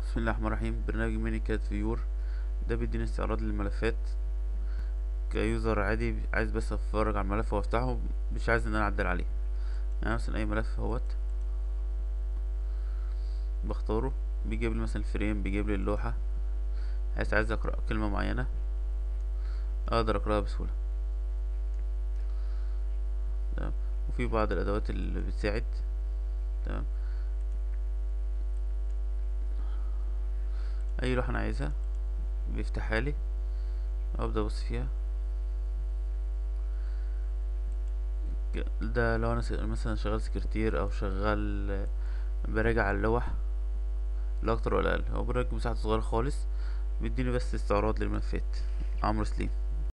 بسم الله الرحمن الرحيم برنامج ميني كات فيور ده بيديني استعراض للملفات كيوزر عادي عايز بس اتفرج على الملف وافتحه مش عايز ان انا اعدل عليه يعني مثلا اي ملف اهوت بختاره بيجيب لي مثلا الفريم بيجيب لي اللوحة عايز عايز اقرأ كلمة معينة اقدر اقرأها بسهولة تمام وفي بعض الادوات اللي بتساعد تمام اي لوحة انا عايزها بيفتحها لي ابدا ابص فيها ده لو انا س- مثلا شغال سكرتير او شغال براجع اللوح لا اكتر ولا اقل هو براجع مساحة صغيرة خالص بيديني بس استعراض للملفات عمرو سليم